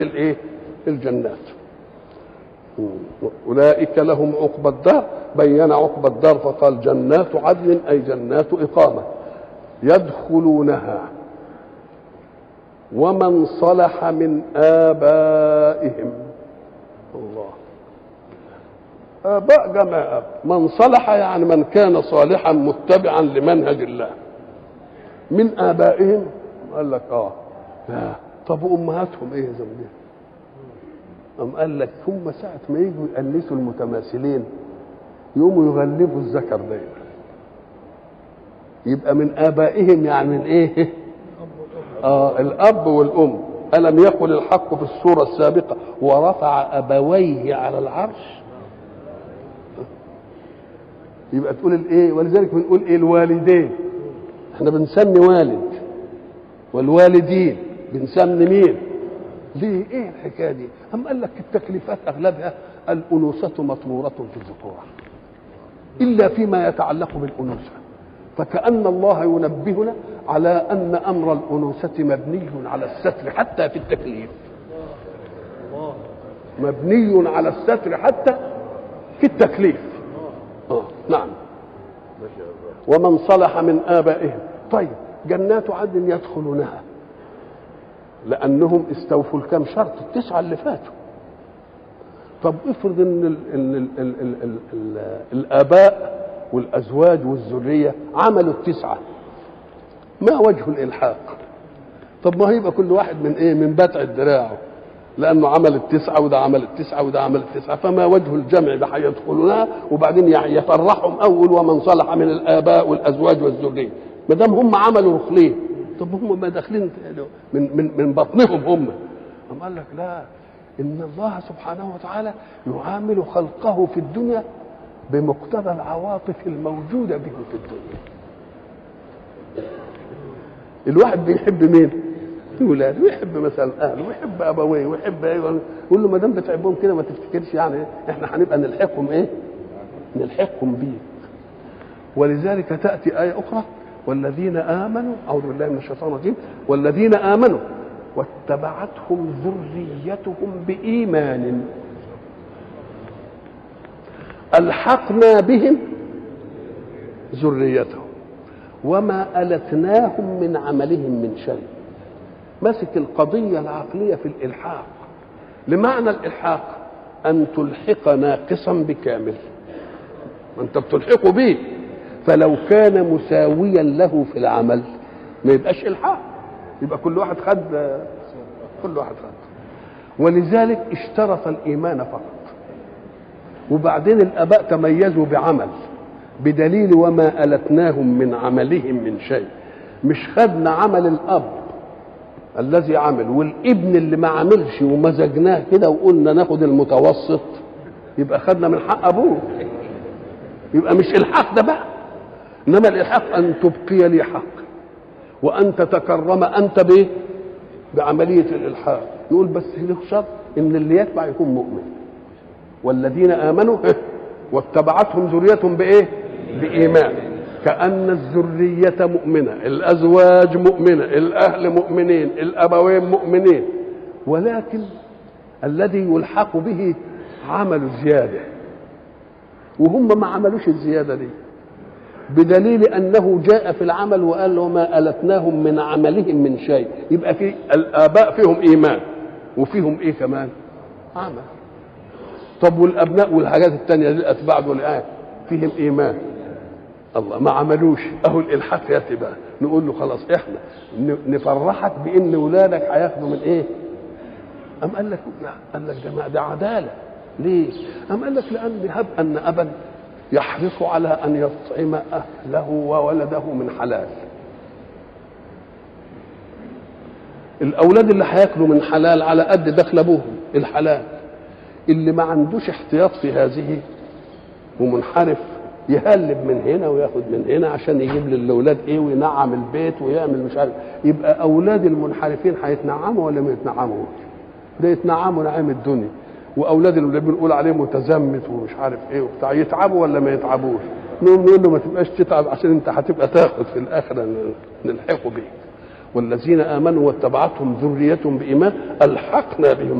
الايه الجنات اولئك لهم عقبى الدار بين عقبى الدار فقال جنات عدن اي جنات اقامه يدخلونها ومن صلح من ابائهم الله اباء جمع اب من صلح يعني من كان صالحا متبعا لمنهج الله من ابائهم قال لك اه لا طب وامهاتهم ايه ذنبهم أم قال لك هم ساعة ما يجوا يأنسوا المتماثلين يقوموا يغلبوا الذكر دايما يبقى من آبائهم يعني من إيه؟ آه الأب والأم ألم يقل الحق في السورة السابقة ورفع أبويه على العرش يبقى تقول الإيه ولذلك بنقول إيه الوالدين احنا بنسمي والد والوالدين بنسمي مين ليه ايه الحكايه دي أم قال لك التكليفات اغلبها الانوثه مطموره في الذكوره الا فيما يتعلق بالانوثه فكأن الله ينبهنا على أن أمر الأنوثة مبني على الستر حتى في التكليف مبني على الستر حتى في التكليف آه. نعم ومن صلح من آبائهم طيب جنات عدن يدخلونها لانهم استوفوا الكام شرط التسعه اللي فاتوا طب افرض ان ال ال ال ال ال ال ال الاباء والازواج والذريه عملوا التسعه ما وجه الالحاق طب ما هيبقى كل واحد من ايه من بتع دراعه لانه عمل التسعه وده عمل التسعه وده عمل التسعه فما وجه الجمع ده هيدخلونها وبعدين يفرحهم اول ومن صلح من الاباء والازواج والذريه ما دام هم عملوا رخلين طب هم ما داخلين من من من بطنهم هم أم قال لك لا ان الله سبحانه وتعالى يعامل خلقه في الدنيا بمقتضى العواطف الموجوده بهم في الدنيا الواحد بيحب مين ولاده ويحب مثلا اهله ويحب ابويه ويحب ايه يقول له ما دام بتحبهم كده ما تفتكرش يعني احنا هنبقى نلحقهم ايه نلحقهم بيه ولذلك تاتي ايه اخرى والذين امنوا اعوذ بالله من الشيطان الرجيم والذين امنوا واتبعتهم ذريتهم بايمان الحقنا بهم ذريتهم وما التناهم من عملهم من شيء مسك القضيه العقليه في الالحاق لمعنى الالحاق ان تلحق ناقصا بكامل انت بتلحقه به فلو كان مساويا له في العمل ما يبقاش الحاق يبقى كل واحد خد كل واحد خد ولذلك اشترط الايمان فقط وبعدين الاباء تميزوا بعمل بدليل وما التناهم من عملهم من شيء مش خدنا عمل الاب الذي عمل والابن اللي ما عملش ومزجناه كده وقلنا ناخد المتوسط يبقى خدنا من حق ابوه يبقى مش الحق ده بقى انما الالحاق ان تبقي لي حق وان تتكرم انت بايه بعمليه الالحاق نقول بس له شرط ان اللي يتبع يكون مؤمن والذين امنوا واتبعتهم ذريتهم بايه بايمان كان الذريه مؤمنه الازواج مؤمنه الاهل مؤمنين الابوين مؤمنين ولكن الذي يلحق به عمل زياده وهم ما عملوش الزياده دي بدليل انه جاء في العمل وقال وما التناهم من عملهم من شيء يبقى في الاباء فيهم ايمان وفيهم ايه كمان عمل طب والابناء والحاجات التانية الاتباع دول ايه فيهم ايمان الله ما عملوش اهو الالحاق ياتي بقى نقول له خلاص احنا نفرحك بان ولادك هياخدوا من ايه ام قال لك لا قال لك ده ده عداله ليه ام قال لك لان هب ان ابا يحرص على ان يطعم اهله وولده من حلال الاولاد اللي هياكلوا من حلال على قد دخل ابوهم الحلال اللي ما عندوش احتياط في هذه ومنحرف يهلب من هنا وياخد من هنا عشان يجيب للاولاد ايه وينعم البيت ويعمل مش عارف يبقى اولاد المنحرفين هيتنعموا ولا ما يتنعموا ده يتنعموا نعيم الدنيا واولاد اللي بنقول عليه متزمت ومش عارف ايه وبتاع يتعبوا ولا ما يتعبوش نقول نقول له ما تبقاش تتعب عشان انت هتبقى تاخد في الاخره نلحقه بيك والذين امنوا واتبعتهم ذريتهم بايمان الحقنا بهم